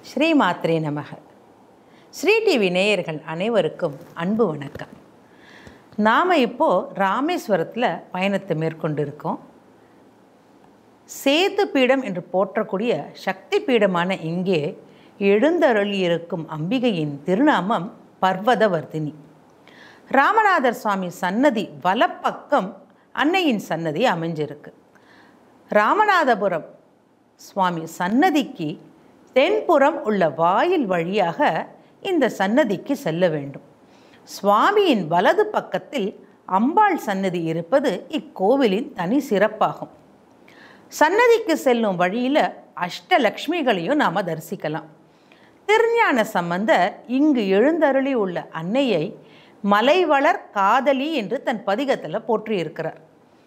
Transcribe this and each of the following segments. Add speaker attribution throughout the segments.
Speaker 1: ஸ்ரீ மாத்ரே நமக ஸ்ரீ டிவி நேயர்கள் அனைவருக்கும் அன்பு வணக்கம் நாம் இப்போது ராமேஸ்வரத்தில் பயணத்தை மேற்கொண்டு இருக்கோம் சேது பீடம் என்று போற்றக்கூடிய சக்தி பீடமான இங்கே எழுந்தருளியிருக்கும் அம்பிகையின் திருநாமம் பர்வதவர்தினி ராமநாதர் சுவாமி சன்னதி வலப்பக்கம் அன்னையின் சன்னதி அமைஞ்சிருக்கு ராமநாதபுரம் சுவாமி சன்னதிக்கு தென்புறம் உள்ள வாயில் வழியாக இந்த சன்னதிக்கு செல்ல வேண்டும் சுவாமியின் வலது பக்கத்தில் அம்பாள் சன்னதி இருப்பது இக்கோவிலின் தனி சிறப்பாகும் சன்னதிக்கு செல்லும் வழியில் அஷ்டலக்ஷ்மிகளையும் நாம் தரிசிக்கலாம் திருஞான சம்பந்தர் இங்கு எழுந்தருளி உள்ள அன்னையை மலைவளர் காதலி என்று தன் பதிகத்தில் போற்றியிருக்கிறார்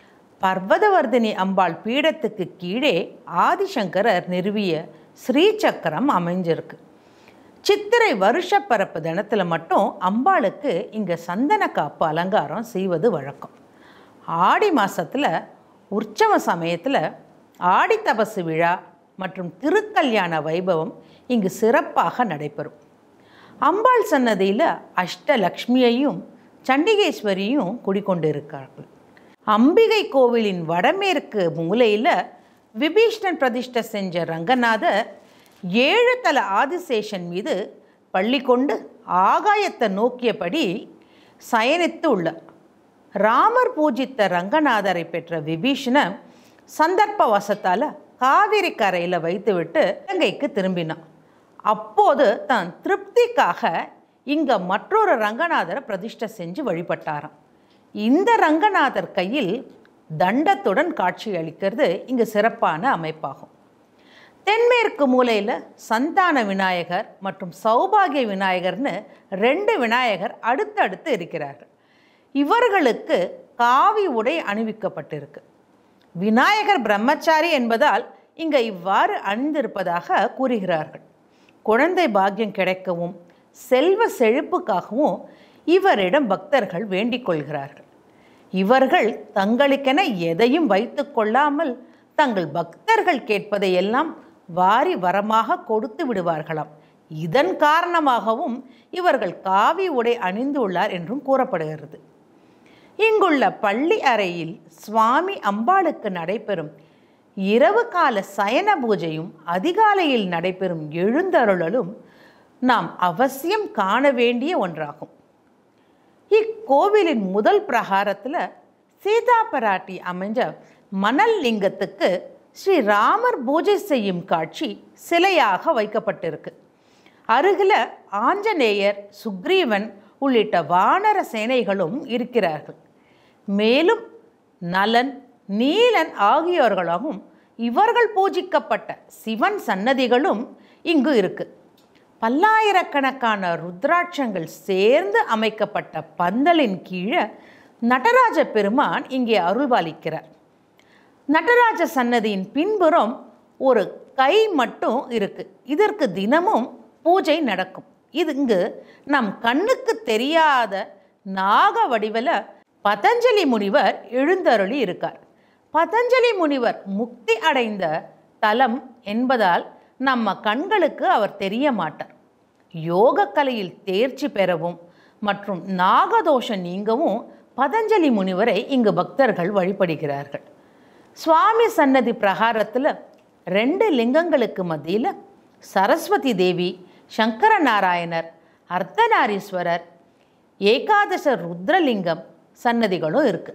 Speaker 1: பர்வதவர்தினி அம்பாள் பீடத்துக்கு கீழே ஆதிசங்கரர் நிறுவிய ஸ்ரீசக்கரம் அமைஞ்சிருக்கு சித்திரை வருஷப்பரப்பு தினத்தில் மட்டும் அம்பாளுக்கு இங்கே சந்தன காப்பு அலங்காரம் செய்வது வழக்கம் ஆடி மாதத்தில் உற்சவ சமயத்தில் ஆடி தபசு விழா மற்றும் திருக்கல்யாண வைபவம் இங்கு சிறப்பாக நடைபெறும் அம்பாள் சன்னதியில் அஷ்டலக்ஷ்மியையும் சண்டிகேஸ்வரியும் குடிக்கொண்டிருக்கிறார்கள் அம்பிகை கோவிலின் வடமேற்கு மூலையில் விபீஷ்ணன் பிரதிஷ்டை செஞ்ச ரங்கநாதர் ஏழு தல ஆதிசேஷன் மீது பள்ளி கொண்டு ஆகாயத்தை நோக்கியபடி சயனித்து உள்ளார் ராமர் பூஜித்த ரங்கநாதரை பெற்ற விபீஷணன் சந்தர்ப்ப வசத்தால் காவிரி கரையில் வைத்துவிட்டு இலங்கைக்கு திரும்பினான் அப்போது தான் திருப்திக்காக இங்கே மற்றொரு ரங்கநாதரை பிரதிஷ்டை செஞ்சு வழிபட்டாராம் இந்த ரங்கநாதர் கையில் தண்டத்துடன் காட்சி அளிக்கிறது இங்கு சிறப்பான அமைப்பாகும் தென்மேற்கு மூலையில் சந்தான விநாயகர் மற்றும் சௌபாகிய விநாயகர்னு ரெண்டு விநாயகர் அடுத்தடுத்து இருக்கிறார்கள் இவர்களுக்கு காவி உடை அணிவிக்கப்பட்டிருக்கு விநாயகர் பிரம்மச்சாரி என்பதால் இங்கே இவ்வாறு அணிந்திருப்பதாக கூறுகிறார்கள் குழந்தை பாக்கியம் கிடைக்கவும் செல்வ செழிப்புக்காகவும் இவரிடம் பக்தர்கள் வேண்டிக் கொள்கிறார்கள் இவர்கள் தங்களுக்கென எதையும் வைத்து கொள்ளாமல் தங்கள் பக்தர்கள் கேட்பதையெல்லாம் வாரி வரமாக கொடுத்து விடுவார்களாம் இதன் காரணமாகவும் இவர்கள் காவி உடை அணிந்துள்ளார் என்றும் கூறப்படுகிறது இங்குள்ள பள்ளி அறையில் சுவாமி அம்பாளுக்கு நடைபெறும் இரவு கால சயன பூஜையும் அதிகாலையில் நடைபெறும் எழுந்தருளலும் நாம் அவசியம் காண வேண்டிய ஒன்றாகும் இக்கோவிலின் முதல் பிரகாரத்தில் சீதா பிராட்டி அமைஞ்ச மணல் லிங்கத்துக்கு ஸ்ரீ ராமர் பூஜை செய்யும் காட்சி சிலையாக வைக்கப்பட்டிருக்கு அருகில் ஆஞ்சநேயர் சுக்ரீவன் உள்ளிட்ட வானர சேனைகளும் இருக்கிறார்கள் மேலும் நலன் நீலன் ஆகியோர்களாகவும் இவர்கள் பூஜிக்கப்பட்ட சிவன் சன்னதிகளும் இங்கு இருக்கு பல்லாயிரக்கணக்கான ருத்ராட்சங்கள் சேர்ந்து அமைக்கப்பட்ட பந்தலின் கீழே நடராஜ பெருமான் இங்கே அருள்பாலிக்கிறார் நடராஜ சன்னதியின் பின்புறம் ஒரு கை மட்டும் இருக்கு இதற்கு தினமும் பூஜை நடக்கும் இது இங்கு நம் கண்ணுக்கு தெரியாத நாக வடிவில் பதஞ்சலி முனிவர் எழுந்தருளி இருக்கார் பதஞ்சலி முனிவர் முக்தி அடைந்த தலம் என்பதால் நம்ம கண்களுக்கு அவர் தெரிய மாட்டார் யோக கலையில் தேர்ச்சி பெறவும் மற்றும் நாகதோஷம் நீங்கவும் பதஞ்சலி முனிவரை இங்கு பக்தர்கள் வழிபடுகிறார்கள் சுவாமி சன்னதி பிரகாரத்தில் ரெண்டு லிங்கங்களுக்கு மத்தியில் சரஸ்வதி தேவி சங்கர நாராயணர் அர்த்தநாரீஸ்வரர் ஏகாதச ருத்ரலிங்கம் சன்னதிகளும் இருக்கு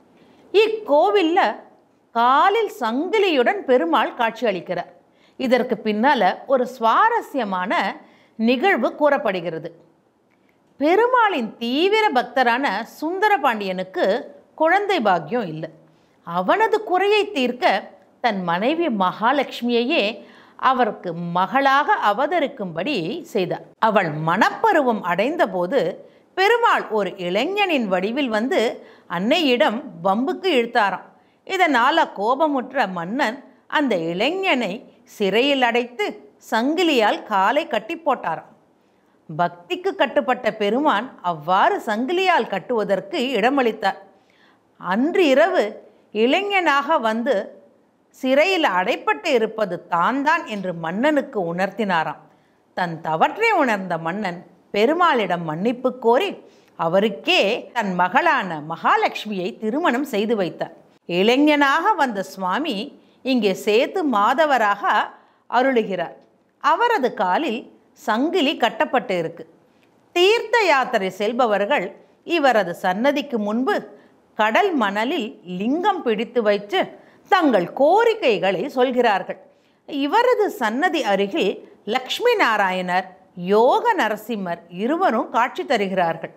Speaker 1: இக்கோவிலில் காலில் சங்கிலியுடன் பெருமாள் காட்சி அளிக்கிறார் இதற்கு பின்னால் ஒரு சுவாரஸ்யமான நிகழ்வு கூறப்படுகிறது பெருமாளின் தீவிர பக்தரான சுந்தரபாண்டியனுக்கு குழந்தை பாக்கியம் இல்லை அவனது குறையை தீர்க்க தன் மனைவி மகாலட்சுமியையே அவருக்கு மகளாக அவதரிக்கும்படி செய்தார் அவள் மனப்பருவம் அடைந்தபோது பெருமாள் ஒரு இளைஞனின் வடிவில் வந்து அன்னையிடம் வம்புக்கு இழுத்தாராம் இதனால் கோபமுற்ற மன்னன் அந்த இளைஞனை சிறையில் அடைத்து சங்கிலியால் காலை கட்டி போட்டாராம் பக்திக்கு கட்டுப்பட்ட பெருமான் அவ்வாறு சங்கிலியால் கட்டுவதற்கு இடமளித்தார் அன்று இரவு இளைஞனாக வந்து சிறையில் அடைப்பட்டு இருப்பது தான் தான் என்று மன்னனுக்கு உணர்த்தினாராம் தன் தவற்றை உணர்ந்த மன்னன் பெருமாளிடம் மன்னிப்பு கோரி அவருக்கே தன் மகளான மகாலட்சுமியை திருமணம் செய்து வைத்தார் இளைஞனாக வந்த சுவாமி இங்கே சேது மாதவராக அருளுகிறார் அவரது காலில் சங்கிலி கட்டப்பட்டு இருக்கு தீர்த்த யாத்திரை செல்பவர்கள் இவரது சன்னதிக்கு முன்பு கடல் மணலில் லிங்கம் பிடித்து வைத்து தங்கள் கோரிக்கைகளை சொல்கிறார்கள் இவரது சன்னதி அருகில் லக்ஷ்மி நாராயணர் யோக நரசிம்மர் இருவரும் காட்சி தருகிறார்கள்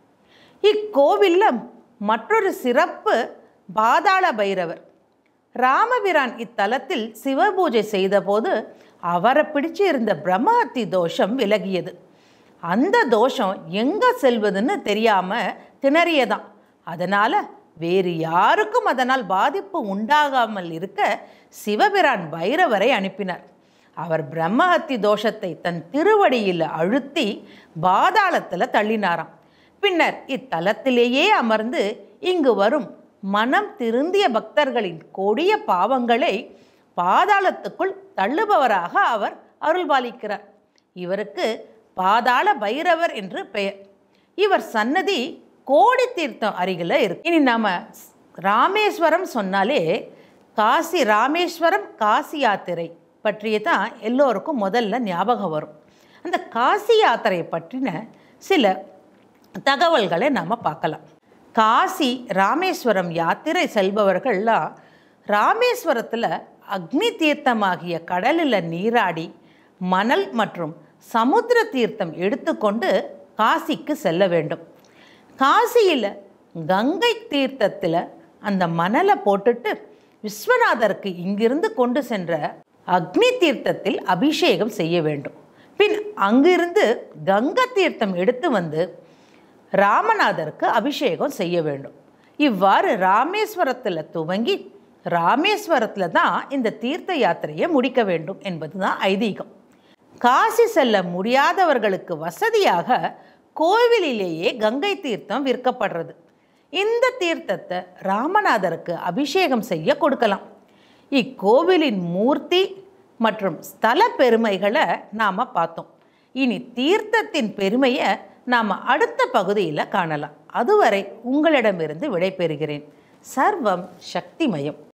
Speaker 1: இக்கோவில்ல மற்றொரு சிறப்பு பாதாள பைரவர் ராமபிரான் இத்தலத்தில் சிவபூஜை செய்தபோது அவரை பிடிச்சு இருந்த பிரம்மஹத்தி தோஷம் விலகியது அந்த தோஷம் எங்கே செல்வதுன்னு தெரியாமல் திணறியதாம் அதனால் வேறு யாருக்கும் அதனால் பாதிப்பு உண்டாகாமல் இருக்க சிவபிரான் பைரவரை அனுப்பினார் அவர் பிரம்மஹத்தி தோஷத்தை தன் திருவடியில் அழுத்தி பாதாளத்தில் தள்ளினாராம் பின்னர் இத்தலத்திலேயே அமர்ந்து இங்கு வரும் மனம் திருந்திய பக்தர்களின் கொடிய பாவங்களை பாதாளத்துக்குள் தள்ளுபவராக அவர் அருள்பாலிக்கிறார் இவருக்கு பாதாள பைரவர் என்று பெயர் இவர் சன்னதி கோடி தீர்த்தம் அருகில் இருக்கு இனி நாம ராமேஸ்வரம் சொன்னாலே காசி ராமேஸ்வரம் காசி யாத்திரை பற்றிய தான் எல்லோருக்கும் முதல்ல ஞாபகம் வரும் அந்த காசி யாத்திரை பற்றின சில தகவல்களை நாம் பார்க்கலாம் காசி ராமேஸ்வரம் யாத்திரை செல்பவர்கள்லாம் ராமேஸ்வரத்தில் அக்னி தீர்த்தமாகிய கடலில் நீராடி மணல் மற்றும் சமுத்திர தீர்த்தம் எடுத்துக்கொண்டு காசிக்கு செல்ல வேண்டும் காசியில் கங்கை தீர்த்தத்தில் அந்த மணலை போட்டுட்டு விஸ்வநாதருக்கு இங்கிருந்து கொண்டு சென்ற அக்னி தீர்த்தத்தில் அபிஷேகம் செய்ய வேண்டும் பின் அங்கிருந்து கங்கை தீர்த்தம் எடுத்து வந்து ராமநாதருக்கு அபிஷேகம் செய்ய வேண்டும் இவ்வாறு ராமேஸ்வரத்தில் துவங்கி ராமேஸ்வரத்தில் தான் இந்த தீர்த்த யாத்திரையை முடிக்க வேண்டும் என்பது தான் ஐதீகம் காசி செல்ல முடியாதவர்களுக்கு வசதியாக கோவிலிலேயே கங்கை தீர்த்தம் விற்கப்படுறது இந்த தீர்த்தத்தை ராமநாதருக்கு அபிஷேகம் செய்ய கொடுக்கலாம் இக்கோவிலின் மூர்த்தி மற்றும் ஸ்தல பெருமைகளை நாம் பார்த்தோம் இனி தீர்த்தத்தின் பெருமையை நாம் அடுத்த பகுதியில் காணலாம் அதுவரை உங்களிடமிருந்து விடைபெறுகிறேன் சர்வம் சக்திமயம்